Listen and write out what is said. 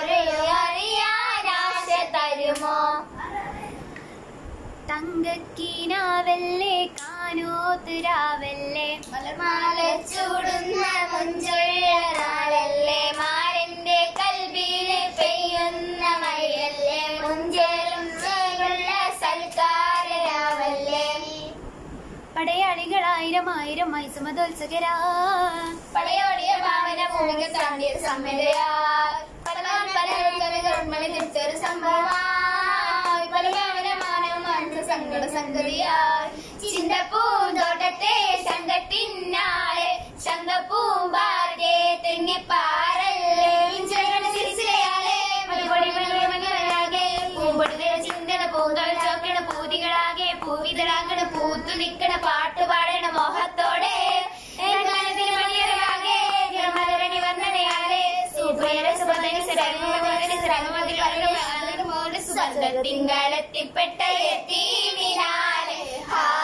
പൊരുളറിയാനാശ തരുമോ തങ്കക്കീനാവല്ലേ കാനോത്തുരാവല്ലേ മലമാല ചൂടുന്ന മുഞ്ചുള്ള നാളല്ലേ മാരന്റെ കൽബില് പെയ്യുന്ന മഴയല്ലേ മുഞ്ചേലും ചേലുള്ള സൽക്കാരരാവല്ലേ പടയാളികളായിരം ആയിരം മൈസുമതോത്സകരാ പടയോടിയ ഭാവന ഭൂമിക താണ്ടിയ സമ്മതയാ പലവാൻ പല കവികൾ തിരിച്ചൊരു സംഭവമായി പല ഭാവന മാനവ മനസ്സ് സങ്കട സംഗതിയായി ചിന്തപ്പൂന്തോട്ടത്തെ ശങ്കത്തിനാളെ ശങ്കപ്പൂമ്പാറ്റെ തെങ്ങിപ്പാറല്ലേ മിഞ്ചകളുടെ സിരിസിലയാലെ മലപൊടി മലയാകെ പൂമ്പൊടി ചിന്തന പൂന്തോൾ ചോക്കണ പൂതികളാകെ പൂവിതളാകണ പൂത്തു നിക്കണ പാട്ട് പാടണ മോഹത്തോടെ ഏകാനത്തിന് മണിയറവാകെ മലരണി വന്നനയാലെ സൂപ്പയര സുബന്ധ തിങ്കളത്തിപ്പെട്ട എത്തി വിനാലെ ഹാ